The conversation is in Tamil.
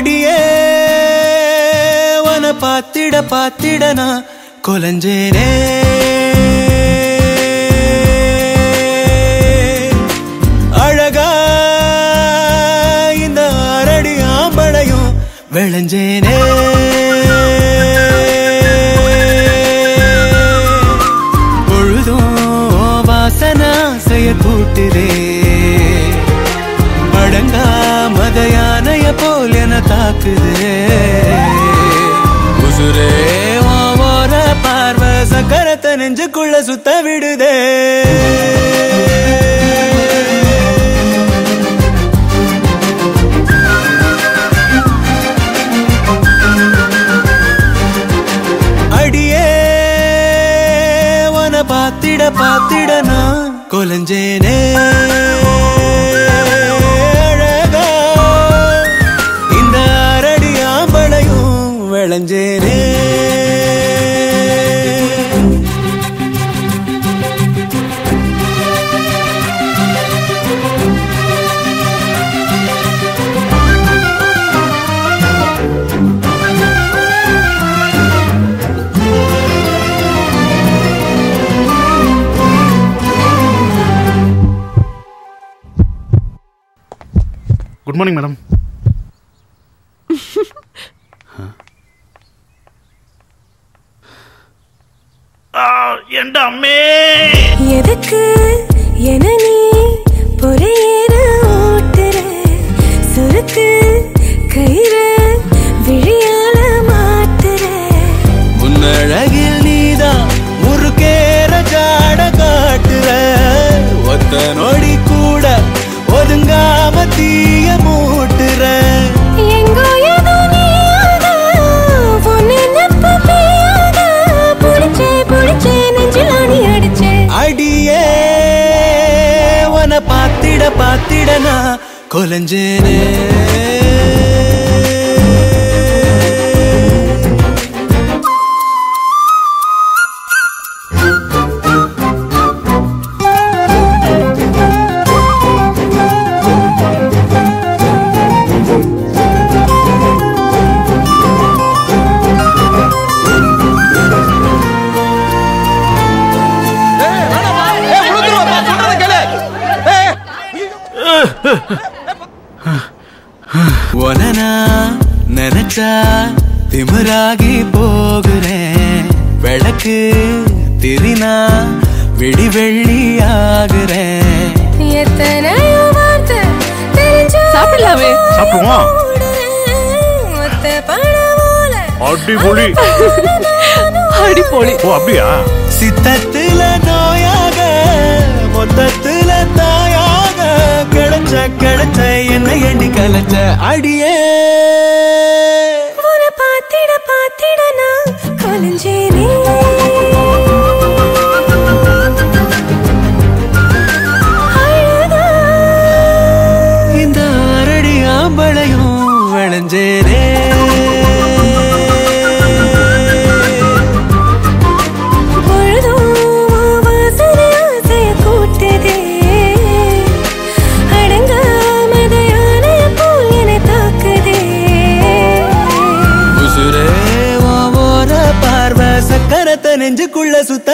அடியே உன பாத்திட பாத்திட நான் கொலஞ்சேனே அழகா இந்த அரடி ஆம்பளையும் விளைஞ்சேனே பொழுதும் வாசனா செய்ய கூட்டுதே அடங்கா மத யானைய போல் என தாக்குதே உசுரே உன் ஓர பார்வை சக்கரத்தை நெஞ்சுக்குள்ள சுத்த விடுதே அடியே உன பாத்திட பாத்திட நான் கொலஞ்சேனே அழகா இந்த அரடி ஆம்பளையும் விளைஞ்சேனே ഗുഡ് മോർണിംഗ് മാഡം എന്റെ അമ്മേ எதுக்கு என நீ பொறையேற ஓட்டுற சுருக்கு கயிறு விழியால மாட்டுற முன்னழகில் நீதான் முறுக்கேற ஜாட காட்டுற ஒத்த நொடி கூட ஒதுங்காம தீய மூட்டுற எங்கோ ஏதோ நீயாத உன் நினைப்பு பெய்யாத புடிச்சே புடிச்சே நெஞ்சில் ஆணி அடிச்சே அடியே உன பாத்திட பாத்திட நான் கொலஞ்சேனே உனனா நினைச்சா திமிராகி போகிறேன் விளக்கு திரினா விடி வெள்ளி ஆகுறேன் எத்தனையோ வார்த்தை தெரிஞ்சு சாப்பிடலாமே. சாப்பிடுவோம். ஒத்த பழமோல അടിപൊളി அடிப்பொலி ഓ അബ്ബിയാ சித்தத்துல நோயாக மொத்தத்துல தாயாக கிடைச்ச கிடைச்ச என்ன எண்ணி கலைச்ச அடியே உன்னை பாத்திட பாத்திட நான் கொலைஞ்சேனே அழகா இந்த அரடி ஆம்பளையும் விளைஞ்சேனே பொழுதும் உன் வாசனை ஆசைய கூட்டுதே. அடங்காமத யானைய போல் என்னை தாக்குதே. உசுரே உன் ஓர பார்வை சக்கரத்தை நெஞ்சுக்குள்ள சுத்த